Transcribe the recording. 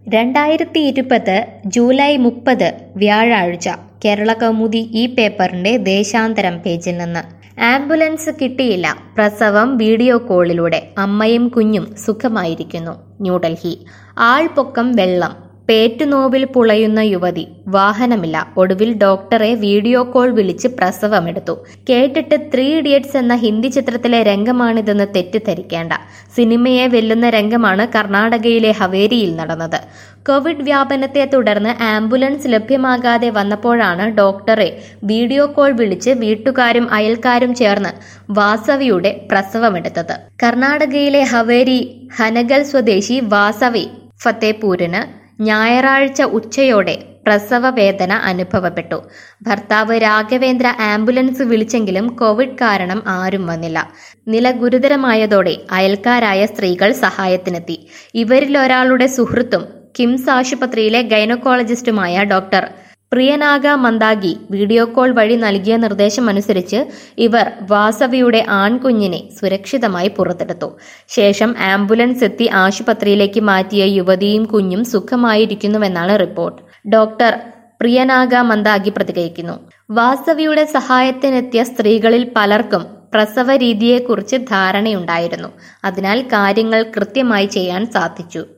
രണ്ടായിരത്തി ഇരുപത് ജൂലൈ മുപ്പത് വ്യാഴാഴ്ച കേരള കൗമുദി ഈ പേപ്പറിന്റെ ദേശാന്തരം പേജിൽ നിന്ന് ആംബുലൻസ് കിട്ടിയില്ല പ്രസവം വീഡിയോ കോളിലൂടെ അമ്മയും കുഞ്ഞും സുഖമായിരിക്കുന്നു ന്യൂഡൽഹി ആൾപൊക്കം വെള്ളം പേറ്റുനോവിൽ പുളയുന്ന യുവതി വാഹനമില്ല ഒടുവിൽ ഡോക്ടറെ വീഡിയോ കോൾ വിളിച്ച് പ്രസവമെടുത്തു കേട്ടിട്ട് ത്രീ ഇഡിയറ്റ്സ് എന്ന ഹിന്ദി ചിത്രത്തിലെ രംഗമാണിതെന്ന് തെറ്റിദ്ധരിക്കേണ്ട സിനിമയെ വെല്ലുന്ന രംഗമാണ് കർണാടകയിലെ ഹവേരിയിൽ നടന്നത് കോവിഡ് വ്യാപനത്തെ തുടർന്ന് ആംബുലൻസ് ലഭ്യമാകാതെ വന്നപ്പോഴാണ് ഡോക്ടറെ വീഡിയോ കോൾ വിളിച്ച് വീട്ടുകാരും അയൽക്കാരും ചേർന്ന് വാസവിയുടെ പ്രസവമെടുത്തത് കർണാടകയിലെ ഹവേരി ഹനഗൽ സ്വദേശി വാസവി ഫത്തേപൂരിന് ഞായറാഴ്ച ഉച്ചയോടെ പ്രസവ വേദന അനുഭവപ്പെട്ടു ഭർത്താവ് രാഘവേന്ദ്ര ആംബുലൻസ് വിളിച്ചെങ്കിലും കോവിഡ് കാരണം ആരും വന്നില്ല നില ഗുരുതരമായതോടെ അയൽക്കാരായ സ്ത്രീകൾ സഹായത്തിനെത്തി ഇവരിലൊരാളുടെ സുഹൃത്തും കിംസ് ആശുപത്രിയിലെ ഗൈനക്കോളജിസ്റ്റുമായ doctor Priyanaga Mandagi video call വഴി നൽകിയ നിർദ്ദേശമനുസരിച്ച് ഇവർ വാസവിയുടെ ആൺകുഞ്ഞിനെ സുരക്ഷിതമായി പുറത്തെടുത്തു ശേഷം ആംബുലൻസ് എത്തി ആശുപത്രിയിലേക്ക് മാറ്റിയ യുവതിയും കുഞ്ഞും സുഖമായിരിക്കുന്നുവെന്നാണ് റിപ്പോർട്ട് ഡോക്ടർ പ്രിയനാഗ മന്ദാഗി പ്രതികരിക്കുന്നു വാസവിയുടെ സഹായത്തിനെത്തിയ സ്ത്രീകളിൽ പലർക്കും പ്രസവ രീതിയെക്കുറിച്ച് ധാരണയുണ്ടായിരുന്നു അതിനാൽ കാര്യങ്ങൾ കൃത്യമായി ചെയ്യാൻ സാധിച്ചു